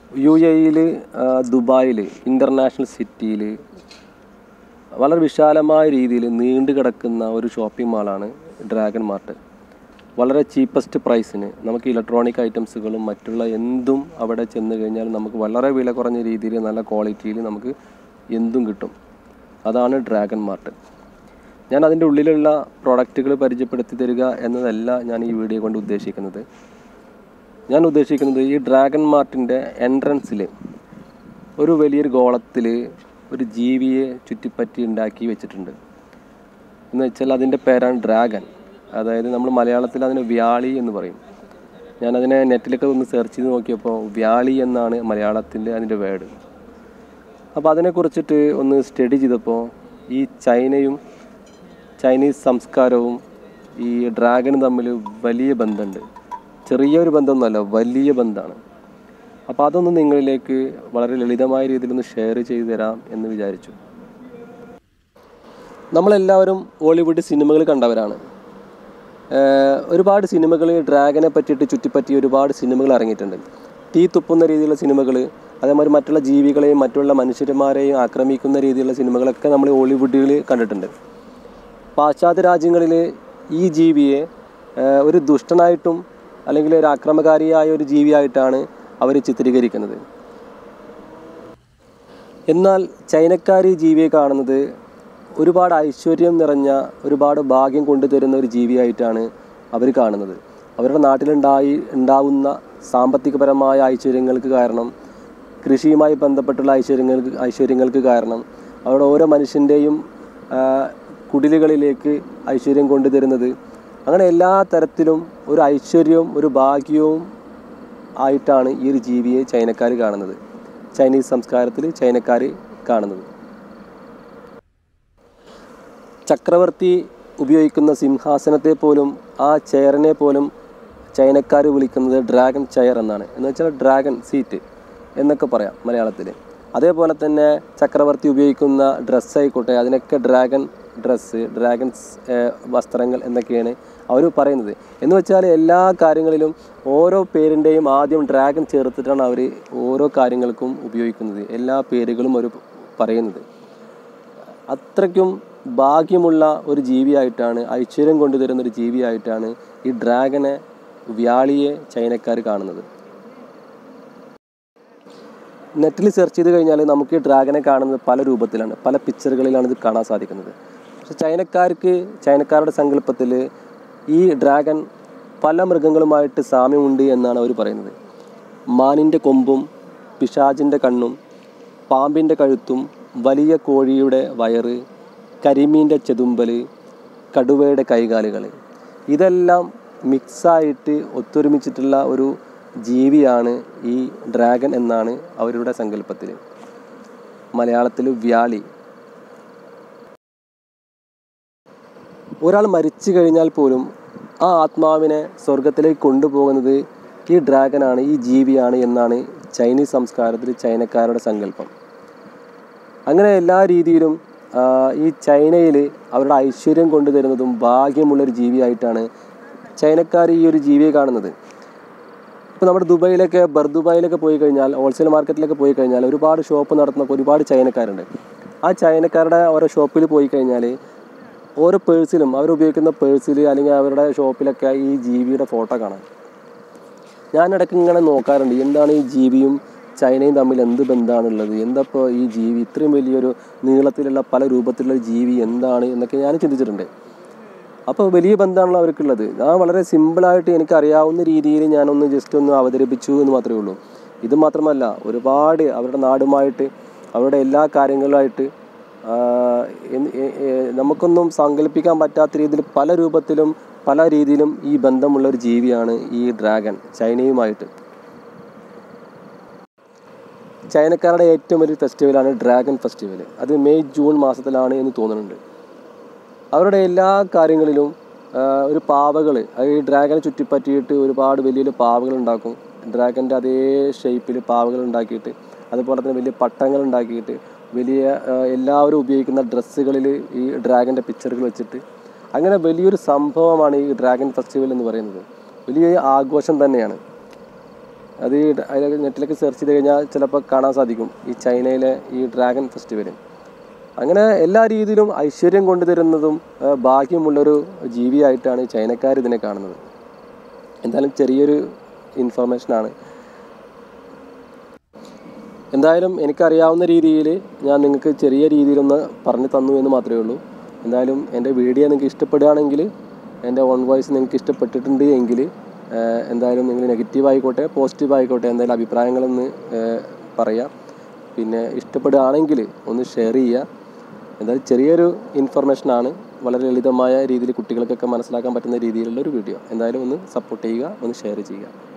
U എയിൽ ദുബായിൽ international സിറ്റിയിൽ വളരെ വിശാലമായ രീതിയിൽ നീണ്ടു കിടക്കുന്ന ഒരു ഷോപ്പിംഗ് മാളാണ് ഡ്രാഗൺ മാർട്ട് വളരെ ചീപ്പസ്റ്റ് പ്രൈസിന് നമുക്ക് ഇലക്ട്രോണിക് ഐറ്റംസുകളും മറ്റുള്ള എന്തും അവിടെ ചെന്ന് കഴിഞ്ഞാൽ നമുക്ക് വളരെ വില കുറഞ്ഞ രീതിയിൽ നല്ല ക്വാളിറ്റിയിൽ നമുക്ക് എന്തും കിട്ടും അതാണ് ഡ്രാഗൺ മാർട്ട് ഞാൻ അതിൻ്റെ ഉള്ളിലുള്ള പ്രോഡക്റ്റുകൾ പരിചയപ്പെടുത്തി തരിക എന്നതല്ല ഞാൻ ഈ വീഡിയോ കൊണ്ട് ഉദ്ദേശിക്കുന്നത് ഞാൻ ഉദ്ദേശിക്കുന്നത് ഈ ഡ്രാഗൺ മാർട്ടിൻ്റെ എൻട്രൻസിൽ ഒരു വലിയൊരു ഗോളത്തിൽ ഒരു ജീവിയെ ചുറ്റിപ്പറ്റി ഉണ്ടാക്കി വെച്ചിട്ടുണ്ട് എന്ന് വെച്ചാൽ അതിൻ്റെ പേരാണ് ഡ്രാഗൺ അതായത് നമ്മൾ മലയാളത്തിൽ അതിന് വ്യാളി എന്ന് പറയും ഞാനതിനെ നെറ്റിലൊക്കെ ഒന്ന് സെർച്ച് ചെയ്ത് നോക്കിയപ്പോൾ വ്യാളി എന്നാണ് മലയാളത്തിൻ്റെ അതിൻ്റെ വേർഡ് അപ്പോൾ അതിനെക്കുറിച്ചിട്ട് ഒന്ന് സ്റ്റഡി ചെയ്തപ്പോൾ ഈ ചൈനയും ചൈനീസ് സംസ്കാരവും ഈ ഡ്രാഗനും തമ്മിൽ വലിയ ബന്ധമുണ്ട് ചെറിയൊരു ബന്ധമൊന്നുമല്ല വലിയ ബന്ധമാണ് അപ്പോൾ അതൊന്ന് നിങ്ങളിലേക്ക് വളരെ ലളിതമായ രീതിയിൽ ഒന്ന് ഷെയർ ചെയ്തു തരാം എന്ന് വിചാരിച്ചു നമ്മളെല്ലാവരും ഹോളിവുഡ് സിനിമകൾ കണ്ടവരാണ് ഏഹ് ഒരുപാട് സിനിമകൾ ഡ്രാഗനെ പറ്റിയിട്ട് ചുറ്റിപ്പറ്റി ഒരുപാട് സിനിമകൾ ഇറങ്ങിയിട്ടുണ്ട് തീ തുപ്പുന്ന രീതിയിലുള്ള സിനിമകൾ അതേമാതിരി മറ്റുള്ള ജീവികളെയും മറ്റുള്ള മനുഷ്യന്മാരെയും ആക്രമിക്കുന്ന രീതിയിലുള്ള സിനിമകളൊക്കെ നമ്മൾ ഹോളിവുഡിൽ കണ്ടിട്ടുണ്ട് പാശ്ചാത്യ രാജ്യങ്ങളിൽ ഈ ജീവിയെ ഏഹ്, ഒരു ദുഷ്ടനായിട്ടും അല്ലെങ്കിൽ ഒരു ആക്രമകാരിയായ ഒരു ജീവിയായിട്ടാണ് അവർ ചിത്രീകരിക്കുന്നത് എന്നാൽ ചൈനക്കാർ ഈ ജീവിയെ കാണുന്നത് ഒരുപാട് ഐശ്വര്യം നിറഞ്ഞ ഒരുപാട് ഭാഗ്യം കൊണ്ടുതരുന്ന ഒരു ജീവിയായിട്ടാണ് അവർ കാണുന്നത് അവരുടെ നാട്ടിലുണ്ടായി ഉണ്ടാവുന്ന സാമ്പത്തികപരമായ ഐശ്വര്യങ്ങൾക്ക് കാരണം കൃഷിയുമായി ബന്ധപ്പെട്ടുള്ള ഐശ്വര്യങ്ങൾക്ക് ഐശ്വര്യങ്ങൾക്ക് കാരണം അവിടെ ഓരോ മനുഷ്യൻ്റെയും കുടിലുകളിലേക്ക് ഐശ്വര്യം കൊണ്ടുതരുന്നത് അങ്ങനെ എല്ലാ തരത്തിലും ഒരു ഐശ്വര്യവും ഒരു ഭാഗ്യവും ആയിട്ടാണ് ഈ ഒരു ജീവിയെ ചൈനക്കാർ കാണുന്നത് ചൈനീസ് സംസ്കാരത്തിൽ ചൈനക്കാർ കാണുന്നത് ചക്രവർത്തി ഉപയോഗിക്കുന്ന സിംഹാസനത്തെ പോലും ആ ചെയറിനെ പോലും ചൈനക്കാർ വിളിക്കുന്നത് ഡ്രാഗൺ ചെയർ എന്നാണ് എന്ന് വെച്ചാൽ ഡ്രാഗൺ സീറ്റ് എന്നൊക്കെ പറയാം മലയാളത്തിൽ അതേപോലെ തന്നെ ചക്രവർത്തി ഉപയോഗിക്കുന്ന ഡ്രസ്സ് ആയിക്കോട്ടെ അതിനൊക്കെ ഡ്രാഗൺ ഡ്രസ്സ് ഡ്രാഗൺസ് വസ്ത്രങ്ങൾ എന്നൊക്കെയാണ് അവർ പറയുന്നത് എന്ന് വെച്ചാൽ എല്ലാ കാര്യങ്ങളിലും ഓരോ പേരിൻ്റെയും ആദ്യം ഡ്രാഗൺ ചേർത്തിട്ടാണ് അവർ ഓരോ കാര്യങ്ങൾക്കും ഉപയോഗിക്കുന്നത് എല്ലാ പേരുകളും അവർ പറയുന്നത് അത്രയ്ക്കും ഭാഗ്യമുള്ള ഒരു ജീവിയായിട്ടാണ് ഐശ്വര്യം കൊണ്ടുതരുന്ന ഒരു ജീവിയായിട്ടാണ് ഈ ഡ്രാഗനെ വ്യാളിയെ ചൈനക്കാർ കാണുന്നത് നെറ്റിൽ സെർച്ച് ചെയ്ത് കഴിഞ്ഞാൽ നമുക്ക് ഈ ഡ്രാഗനെ കാണുന്നത് പല രൂപത്തിലാണ് പല പിക്ചറുകളിലാണ് ഇത് കാണാൻ സാധിക്കുന്നത് പക്ഷെ ചൈനക്കാർക്ക് ചൈനക്കാരുടെ സങ്കല്പത്തിൽ ഈ ഡ്രാഗൺ പല മൃഗങ്ങളുമായിട്ട് സാമ്യമുണ്ട് എന്നാണ് അവർ പറയുന്നത് മാനിൻ്റെ കൊമ്പും പിശാചിൻ്റെ കണ്ണും പാമ്പിൻ്റെ കഴുത്തും വലിയ കോഴിയുടെ വയറ് കരിമീൻ്റെ ചെതുമ്പൽ കടുവയുടെ കൈകാലുകൾ ഇതെല്ലാം മിക്സായിട്ട് ഒത്തൊരുമിച്ചിട്ടുള്ള ഒരു ജീവിയാണ് ഈ ഡ്രാഗൺ എന്നാണ് അവരുടെ സങ്കല്പത്തിൽ മലയാളത്തിൽ വ്യാളി ഒരാൾ മരിച്ചു കഴിഞ്ഞാൽ പോലും ആ ആത്മാവിനെ സ്വർഗത്തിലേക്ക് കൊണ്ടുപോകുന്നത് ഈ ഡ്രാഗനാണ് ഈ ജീവിയാണ് എന്നാണ് ചൈനീസ് സംസ്കാരത്തിൽ ചൈനക്കാരുടെ സങ്കല്പം അങ്ങനെ എല്ലാ രീതിയിലും ആ, ഈ ചൈനയിൽ അവരുടെ ഐശ്വര്യം കൊണ്ടുതരുന്നതും ഭാഗ്യമുള്ളൊരു ജീവിയായിട്ടാണ് ചൈനക്കാർ ഈ ഒരു ജീവിയെ കാണുന്നത് ഇപ്പോൾ നമ്മുടെ ദുബായിലൊക്കെ ബർദുബായിലൊക്കെ പോയി കഴിഞ്ഞാൽ ഹോൾസെയിൽ മാർക്കറ്റിലൊക്കെ പോയി കഴിഞ്ഞാൽ ഒരുപാട് ഷോപ്പ് നടത്തുന്ന ഒരുപാട് ചൈനക്കാരുണ്ട് ആ ചൈനക്കാരുടെ ഓരോ ഷോപ്പിൽ പോയി കഴിഞ്ഞാൽ ഓരോ പേഴ്സിലും അവർ ഉപയോഗിക്കുന്ന പേഴ്സിൽ അല്ലെങ്കിൽ അവരുടെ ഷോപ്പിലൊക്കെ ഈ ജീവിയുടെ ഫോട്ടോ കാണാം ഞാൻ ഇടയ്ക്ക് ഇങ്ങനെ നോക്കാറുണ്ട് എന്താണ് ഈ ജീവിയും ചൈനയും തമ്മിൽ എന്ത് ബന്ധമാണുള്ളത് എന്താ ഇപ്പോൾ ഈ ജീവി ഇത്രയും വലിയൊരു നീളത്തിലുള്ള പല രൂപത്തിലുള്ള ജീവി എന്താണ് എന്നൊക്കെ ഞാൻ ചിന്തിച്ചിട്ടുണ്ട് അപ്പോൾ വലിയ ബന്ധമാണല്ലോ അവർക്കുള്ളത് ഞാൻ വളരെ സിമ്പിളായിട്ട് എനിക്ക് അറിയാവുന്ന രീതിയിൽ ഞാനൊന്ന് ജസ്റ്റ് ഒന്ന് അവതരിപ്പിച്ചു എന്ന് മാത്രമേ ഉള്ളൂ ഇത് മാത്രമല്ല ഒരുപാട് അവരുടെ നാടുമായിട്ട് അവരുടെ എല്ലാ കാര്യങ്ങളുമായിട്ട് ആ, എന്ന് എ- എ- നമുക്കൊന്നും സങ്കല്പിക്കാൻ പറ്റാത്ത രീതിയിൽ പല രൂപത്തിലും പല രീതിയിലും ഈ ബന്ധമുള്ള ഒരു ജീവിയാണ് ഈ ഡ്രാഗൺ ചൈനയുമായിട്ട് ചൈനക്കാരുടെ ഏറ്റവും വലിയ ഫെസ്റ്റിവലാണ് ഡ്രാഗൺ ഫെസ്റ്റിവൽ അത് മെയ് ജൂൺ മാസത്തിലാണ് എന്ന് തോന്നുന്നുണ്ട് അവരുടെ എല്ലാ കാര്യങ്ങളിലും ആ, ഒരു പാവകൾ അത് ഈ ഡ്രാഗനെ ചുറ്റിപ്പറ്റിയിട്ട് ഒരുപാട് വലിയ വലിയ പാവകൾ ഉണ്ടാക്കും ഡ്രാഗൻ്റെ അതേ ഷേപ്പിൽ പാവകൾ ഉണ്ടാക്കിയിട്ട് അതുപോലെ തന്നെ വലിയ പട്ടങ്ങൾ ഉണ്ടാക്കിയിട്ട് വലിയ ആ, എല്ലാവരും ഉപയോഗിക്കുന്ന ഡ്രസ്സുകളിൽ ഈ ഡ്രാഗൻ്റെ പിക്ചറുകൾ വെച്ചിട്ട് അങ്ങനെ വലിയൊരു സംഭവമാണ് ഈ ഡ്രാഗൺ ഫെസ്റ്റിവൽ എന്ന് പറയുന്നത് വലിയ ആഘോഷം തന്നെയാണ് അത് ഈ ഡ- അതിലൊക്കെ നെറ്റിലൊക്കെ സെർച്ച് ചെയ്ത് കഴിഞ്ഞാൽ ചിലപ്പോൾ കാണാൻ സാധിക്കും ഈ ചൈനയിലെ ഈ ഡ്രാഗൺ ഫെസ്റ്റിവൽ അങ്ങനെ എല്ലാ രീതിയിലും ഐശ്വര്യം കൊണ്ടുതരുന്നതും ആ, ഭാഗ്യമുള്ളൊരു ജീവിയായിട്ടാണ് ചൈനക്കാർ ഇതിനെ കാണുന്നത് എന്തായാലും ചെറിയൊരു ഇൻഫർമേഷനാണ് എന്തായാലും എനിക്കറിയാവുന്ന രീതിയിൽ ഞാൻ നിങ്ങൾക്ക് ചെറിയ രീതിയിലൊന്ന് പറഞ്ഞു തന്നു എന്ന് മാത്രമേ ഉള്ളൂ എന്തായാലും എൻ്റെ വീഡിയോ നിങ്ങൾക്ക് ഇഷ്ടപ്പെടുകയാണെങ്കിൽ എൻ്റെ ഓൺ വോയിസ് നിങ്ങൾക്ക് ഇഷ്ടപ്പെട്ടിട്ടുണ്ട് എങ്കിൽ ഏഹ്, എന്തായാലും നിങ്ങൾ നെഗറ്റീവ് ആയിക്കോട്ടെ പോസിറ്റീവ് ആയിക്കോട്ടെ എന്തായാലും അഭിപ്രായങ്ങളൊന്ന് ഏഹ്, പറയാം പിന്നെ ഇഷ്ടപ്പെടുകയാണെങ്കിൽ ഒന്ന് ഷെയർ ചെയ്യുക എന്തായാലും ചെറിയൊരു ഇൻഫർമേഷനാണ് വളരെ ലളിതമായ രീതിയിൽ കുട്ടികൾക്കൊക്കെ മനസ്സിലാക്കാൻ പറ്റുന്ന രീതിയിലുള്ള ഒരു വീഡിയോ എന്തായാലും ഒന്ന് സപ്പോർട്ട് ചെയ്യുക ഒന്ന് ഷെയർ ചെയ്യുക